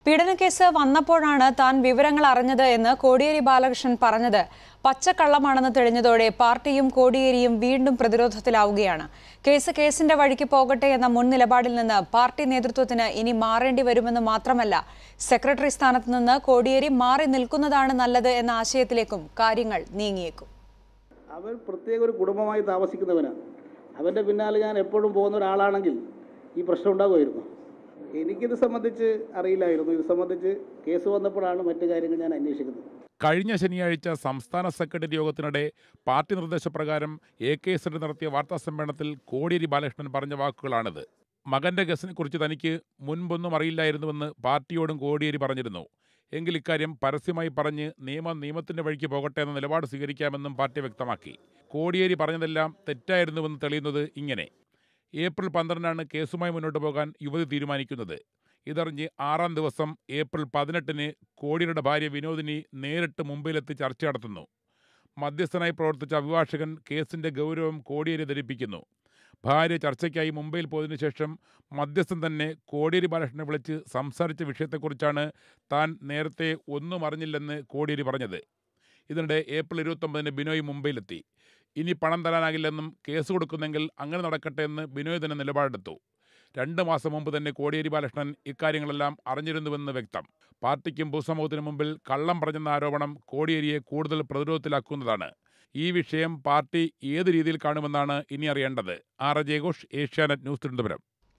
പീഡനക്കേസ് വന്നപ്പോഴാണ് താൻ വിവരങ്ങൾ അറിഞ്ഞത് എന്ന് കോടിയേരി ബാലകൃഷ്ണൻ പറഞ്ഞത് പച്ചക്കള്ളമാണെന്ന് തെളിഞ്ഞതോടെ പാർട്ടിയും കോടിയേരിയും വീണ്ടും പ്രതിരോധത്തിലാവുകയാണ് കേസ് കേസിന്റെ വഴിക്ക് പോകട്ടെ എന്ന മുൻ നിലപാടിൽ നിന്ന് പാർട്ടി നേതൃത്വത്തിന് ഇനി മാറേണ്ടി വരുമെന്ന് മാത്രമല്ല സെക്രട്ടറി സ്ഥാനത്ത് നിന്ന് കോടിയേരി മാറി നിൽക്കുന്നതാണ് നല്ലത് എന്ന ആശയത്തിലേക്കും കാര്യങ്ങൾ നീങ്ങിയേക്കും അവൻ പ്രത്യേക ഒരു കുടുംബമായി താമസിക്കുന്നവനാണ് അവൻ്റെ പിന്നാലെ ഞാൻ എപ്പോഴും പോകുന്ന ഒരാളാണെങ്കിൽ ഈ പ്രശ്നം ഉണ്ടാകുമായിരുന്നു എനിക്കിത് സംബന്ധിച്ച് അറിയില്ലായിരുന്നു ഇത് സംബന്ധിച്ച് കേസ് വന്നപ്പോഴാണ് മറ്റു കാര്യങ്ങൾ ഞാൻ അന്വേഷിക്കുന്നത് കഴിഞ്ഞ ശനിയാഴ്ച സംസ്ഥാന സെക്രട്ടറി യോഗത്തിനിടെ പാർട്ടി നിർദ്ദേശപ്രകാരം എ കെ എസിന്റെ നടത്തിയ വാർത്താ സമ്മേളനത്തിൽ കോടിയേരി ബാലകൃഷ്ണൻ പറഞ്ഞ വാക്കുകളാണിത് മകന്റെ കേസിനെക്കുറിച്ച് തനിക്ക് മുൻപൊന്നും അറിയില്ലായിരുന്നുവെന്ന് പാർട്ടിയോടും കോടിയേരി പറഞ്ഞിരുന്നു എങ്കിൽ ഇക്കാര്യം പരസ്യമായി പറഞ്ഞ് നിയമം നിയമത്തിന്റെ വഴിക്ക് പോകട്ടെ എന്ന നിലപാട് സ്വീകരിക്കാമെന്നും പാർട്ടി വ്യക്തമാക്കി കോടിയേരി പറഞ്ഞതെല്ലാം തെറ്റായിരുന്നുവെന്ന് തെളിയുന്നത് ഇങ്ങനെ ഏപ്രിൽ പന്ത്രണ്ടിനാണ് കേസുമായി മുന്നോട്ട് പോകാൻ യുവതി തീരുമാനിക്കുന്നത് ഇതറിഞ്ഞ് ആറാം ദിവസം ഏപ്രിൽ പതിനെട്ടിന് കോടിയുടെ ഭാര്യ വിനോദിനി നേരിട്ട് മുംബൈയിലെത്തി ചർച്ച നടത്തുന്നു മധ്യസ്ഥനായി പ്രവർത്തിച്ച അഭിഭാഷകൻ കേസിന്റെ ഗൗരവം കോടിയേരി ധരിപ്പിക്കുന്നു ഭാര്യ ചർച്ചയ്ക്കായി മുംബൈയിൽ പോയതിനു ശേഷം മധ്യസ്ഥൻ തന്നെ കോടിയേരി ബാലകൃഷ്ണനെ വിളിച്ച് സംസാരിച്ച വിഷയത്തെക്കുറിച്ചാണ് താൻ നേരത്തെ ഒന്നും അറിഞ്ഞില്ലെന്ന് കോടിയേരി പറഞ്ഞത് ഇതിനിടെ ഏപ്രിൽ ഇരുപത്തൊമ്പതിന് ബിനോയ് മുംബൈയിലെത്തി ഇനി പണം തരാനാകില്ലെന്നും കേസ് കൊടുക്കുന്നെങ്കിൽ അങ്ങനെ നടക്കട്ടെ എന്ന് ബിനോയ് തന്നെ നിലപാടെടുത്തു രണ്ട് മാസം മുമ്പ് തന്നെ കോടിയേരി ബാലകൃഷ്ണൻ ഇക്കാര്യങ്ങളെല്ലാം അറിഞ്ഞിരുന്നുവെന്ന് വ്യക്തം പാർട്ടിക്കും പൊതുസമൂഹത്തിനു മുമ്പിൽ കള്ളം പറഞ്ഞെന്ന ആരോപണം കോടിയേരിയെ കൂടുതൽ പ്രതിരോധത്തിലാക്കുന്നതാണ് ഈ വിഷയം പാർട്ടി ഏത് രീതിയിൽ കാണുമെന്നാണ് ഇനി അറിയേണ്ടത് ആർ ജയഘോഷ് ഏഷ്യാനെറ്റ് ന്യൂസ് തിരുവനന്തപുരം